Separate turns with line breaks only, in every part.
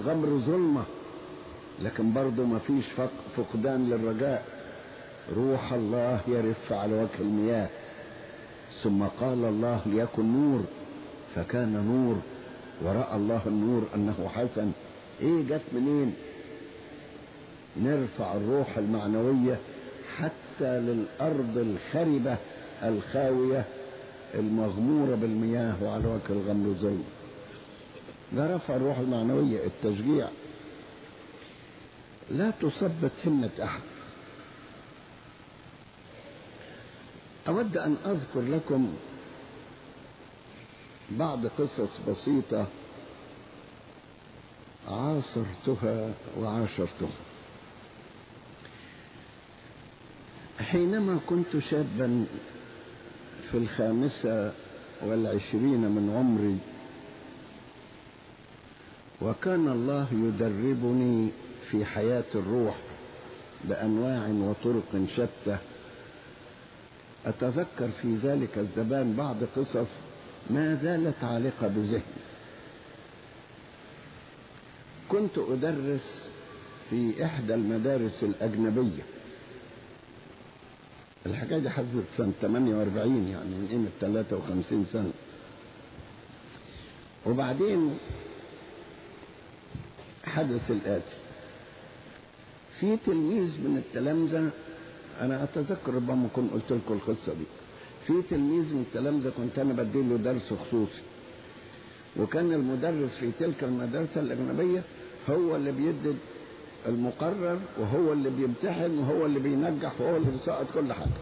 الغمر ظلمة لكن برضه ما فيش فقدان للرجاء روح الله يرف على وجه المياه ثم قال الله ليكن نور فكان نور ورأى الله النور أنه حسن إيه جت منين نرفع الروح المعنوية حتى للأرض الخربة الخاوية المغمورة بالمياه وعلى وجه الغمر ظلم ده رفع الروح المعنوية التشجيع لا تصبت همة أحد أود أن أذكر لكم بعض قصص بسيطة عاصرتها وعاشرتها حينما كنت شابا في الخامسة والعشرين من عمري وكان الله يدربني في حياة الروح بأنواع وطرق شتى أتذكر في ذلك الزمان بعض قصص ما زالت عالقة بذهني كنت أدرس في إحدى المدارس الأجنبية الحكاية دي حصلت سنة 48 يعني من قيمة 53 سنة وبعدين حدث الآتي في تلميذ من التلامذة أنا أتذكر ربما كنت قلت لكم القصة دي في تلميذ من التلامذة كنت أنا بديله درس خصوصي وكان المدرس في تلك المدرسة الأجنبية هو اللي بيدي المقرر وهو اللي بيمتحن وهو اللي بينجح وهو اللي بيسقط كل حاجة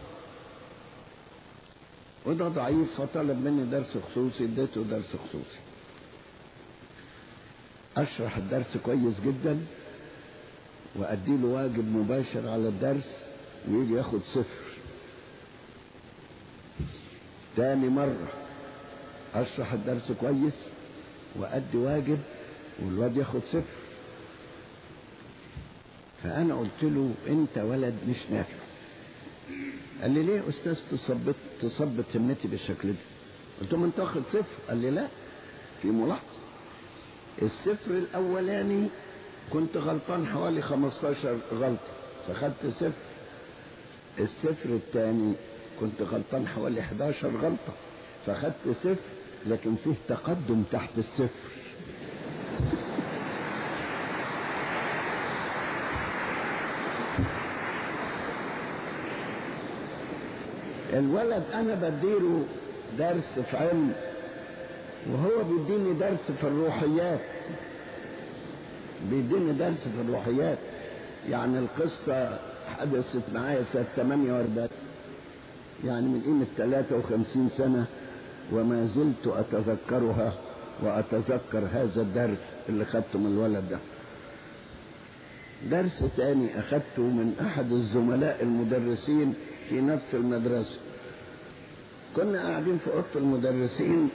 وده ضعيف فطلب مني درس خصوصي اديته درس خصوصي اشرح الدرس كويس جدا وادي له واجب مباشر على الدرس ويجي ياخد صفر تاني مرة اشرح الدرس كويس وادي واجب والواد ياخد صفر فانا قلت له انت ولد مش نافع قال لي ليه يا استاذ تثبت تثبت همتي بالشكل ده قلت له ما انت واخد صفر قال لي لا في ملاحظه الصفر الاولاني كنت غلطان حوالي 15 غلطه فخدت صفر الصفر الثاني كنت غلطان حوالي 11 غلطه فخدت صفر لكن فيه تقدم تحت الصفر الولد انا بديله درس في علم وهو بيديني درس في الروحيات بيديني درس في الروحيات يعني القصة حدثت معايا سنة 48 يعني من قيمة 53 سنة وما زلت أتذكرها وأتذكر هذا الدرس اللي خدته من الولد ده درس تاني أخدته من أحد الزملاء المدرسين في نفس المدرسة كنا قاعدين في أوضة المدرسين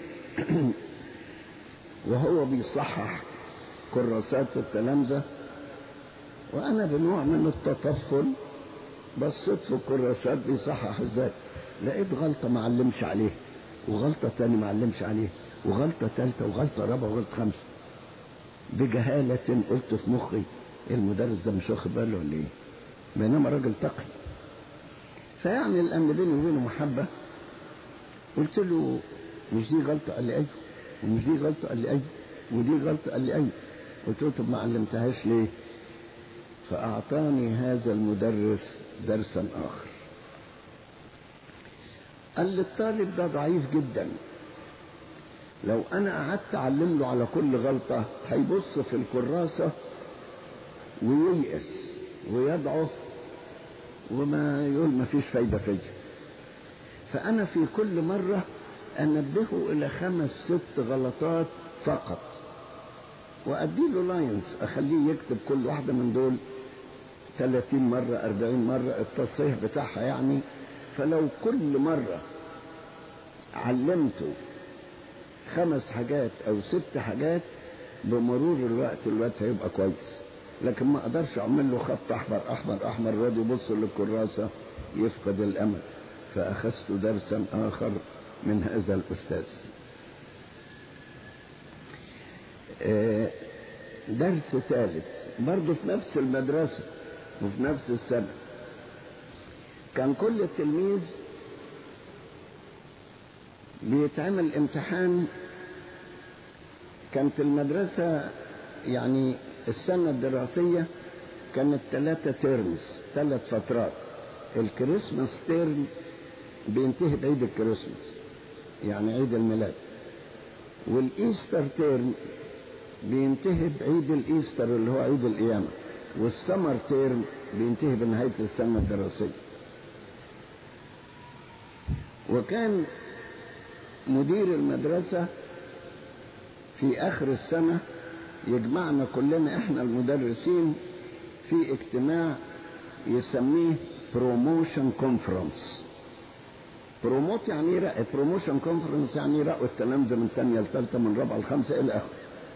وهو بيصحح كراسات التلامذة وأنا بنوع من التطفل بصيت في الكراسات بيصحح ازاي لقيت غلطة ما علمش عليها وغلطة تاني ما علمش عليها وغلطة تالتة وغلطة رابعة وغلطة خمسة بجهالة قلت في مخي المدرس ده مش واخد باله ولا ايه بينما راجل تقي فيعني لان بيني وبينه محبه قلت له مش دي غلطه قال لي ايوه ومش دي غلطه قال لي ايوه ودي غلطه قال لي ايوه قلت له طب ما علمتهاش ليه فاعطاني هذا المدرس درسا اخر قال لي الطالب ده ضعيف جدا لو انا قعدت اعلم له على كل غلطه هيبص في الكراسه وييأس ويضعف وما يقول ما فيش فايدة فيا فأنا في كل مرة أنبهه إلى خمس ست غلطات فقط وأدي له لاينز أخليه يكتب كل واحدة من دول 30 مرة 40 مرة التصحيح بتاعها يعني فلو كل مرة علمته خمس حاجات أو ست حاجات بمرور الوقت الوقت هيبقى كويس لكن ما اقدرش اعمل له خط احمر احمر احمر الواد يبص للكراسه يفقد الامل فاخذت درسا اخر من هذا الاستاذ درس ثالث برضه في نفس المدرسة وفي نفس السنة كان كل تلميذ بيتعمل امتحان كانت المدرسة يعني السنة الدراسية كانت ثلاثة تيرمز ثلاث فترات الكريسماس تيرم بينتهي بعيد الكريسماس يعني عيد الميلاد والايستر تيرم بينتهي بعيد الايستر اللي هو عيد القيامة والسمر تيرم بينتهي بنهاية السنة الدراسية وكان مدير المدرسة في آخر السنة يجمعنا كلنا احنا المدرسين في اجتماع يسميه بروموشن كونفرنس بروموت يعني رأي بروموشن كونفرنس يعني رأوا التلامذة من تانية لثالثة من رابعة لخمسة إلى آخره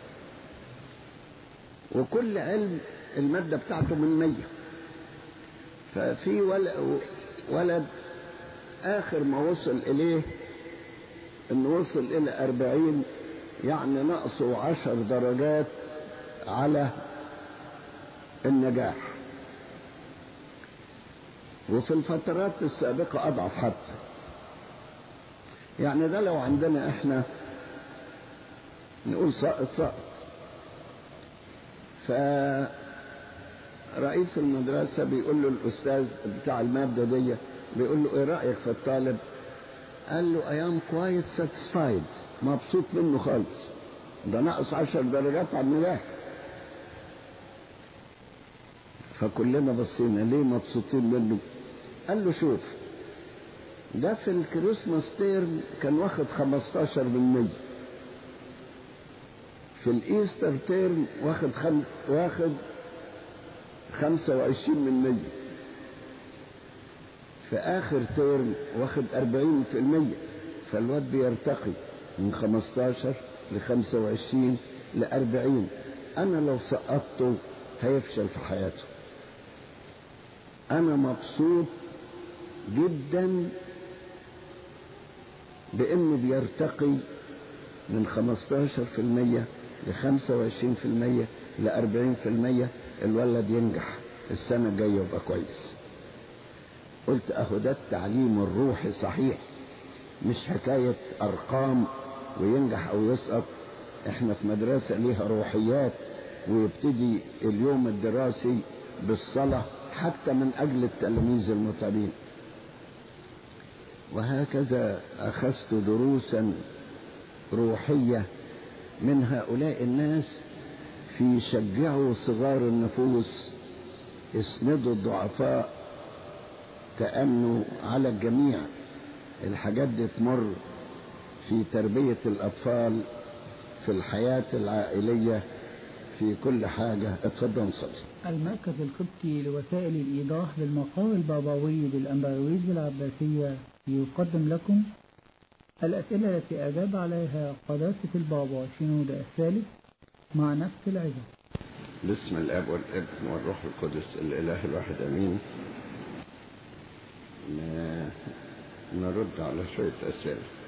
وكل علم المادة بتاعته من مية ففي ولد آخر ما وصل إليه إنه وصل إلى أربعين يعني نقصه عشر درجات على النجاح وفي الفترات السابقة أضعف حتى يعني ده لو عندنا احنا نقول سقط سقط فرئيس المدرسة بيقول له الأستاذ بتاع المادة دي بيقول له إيه رأيك في الطالب؟ قال له I am quite satisfied مبسوط منه خالص ده ناقص عشر درجات على النجاح فكلنا بصينا ليه مبسوطين منه قال له شوف ده في الكريسماس تيرم كان واخد 15 من مية في الايستر تيرم واخد خم... واخد 25 من مية في اخر تيرم واخد 40 في المية فالواد بيرتقي من 15 ل 25 ل 40 انا لو سقطته هيفشل في حياته انا مبسوط جدا بانه بيرتقي من 15% ل 25% ل 40% الولد ينجح السنة الجاية يبقى كويس قلت اهو ده التعليم الروحي صحيح مش حكاية ارقام وينجح او يسقط احنا في مدرسة ليها روحيات ويبتدي اليوم الدراسي بالصلاة حتى من اجل التلاميذ المتعبين وهكذا اخذت دروسا روحيه من هؤلاء الناس في شجعوا صغار النفوس اسندوا الضعفاء تأمنوا على الجميع الحاجات دي تمر في تربية الأطفال في الحياة العائلية في كل حاجة اتفضل صلي
المركز القبطي لوسائل الإيضاح للمقام البابوي للأمبرويز العباسية يقدم لكم الأسئلة التي أجاب عليها قداسة البابا شنودة الثالث مع نفس العظة
باسم الاب والابن والروح القدس الاله الواحد امين نرد على شويه اسئله